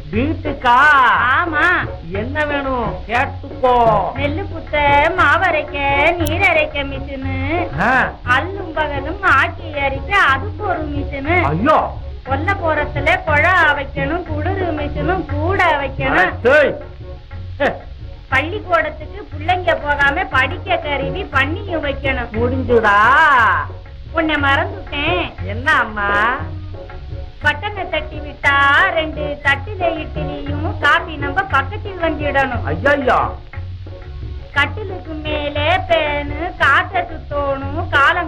வீட்டுக்கா ஆமா என்ன வேணும் கேட்டுக்கோ நெல்லு புத்த மாவரைக்க நீர் அரைக்க மிஷினு ஆ, அல்லும் பகலும் ஆக்கி அரிக்க அதுக்கு ஒரு மிஷினு ஐயோ கொல்ல போறத்துல குழா வைக்கணும் குளிர் மிஷினும் கூட வைக்கணும் டேய். ஹே, பள்ளிக்கூடத்துக்கு பிள்ளைங்க போகாம படிக்க கருவி பண்ணியும் வைக்கணும் முடிஞ்சுதா உன்னை மறந்துட்டேன் என்ன அம்மா பட்டனை தட்டி விட்டா ரெண்டு தட்டுல இட்லியும் காபி நம்ம பக்கத்தில் வந்துடணும் ஐயோ கட்டிலுக்கு மேலே பேனு காத்த சுத்தணும் காலம்